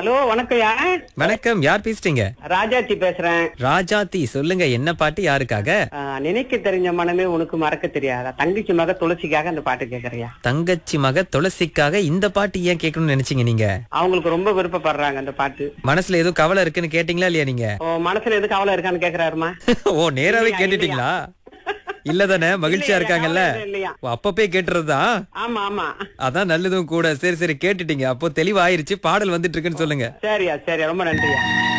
hello வணக்கம்யா வணக்கம் யார் பேசுறீங்க ராஜாச்சி பேசுறேன் ராஜாத்தி சொல்லுங்க என்ன பாட்டு யாருக்காக ஆ, நினைக்க தெரிஞ்ச மனமே உனக்கு மறக்க தெரியாதா தங்கச்சி மக துளசிக்காக அந்த பாட்டு கேக்குறியா தங்கச்சி மக துளசிக்காக இந்த பாட்டு ஏன் கேட்கணும்னு நினைச்சீங்க நீங்க அவங்களுக்கு ரொம்ப விருப்பப்படுறாங்க அந்த பாட்டு மனசுல ஏதோ கவலை இருக்குன்னு கேட்டீங்களா இல்லையா நீங்க ஓ மனசுல எது கவலை இருக்கான்னு கேக்குறாருமா ஓ நேராவே இல்லையா, கேட்டுட்டீங்களா இல்லதானே மகிழ்ச்சியா இல்லையா, இருக்காங்கல்ல கவலை இல்லையா ஓ, அப்பப்பே கேட்டுறதுதான் ஆமா ஆமா அதான் நல்லதும் கூட சரி சரி கேட்டுட்டீங்க அப்போ தெளிவாயிருச்சு பாடல் வந்துட்டு இருக்குன்னு சொல்லுங்க சரியா சரியா ரொம்ப நன்றியா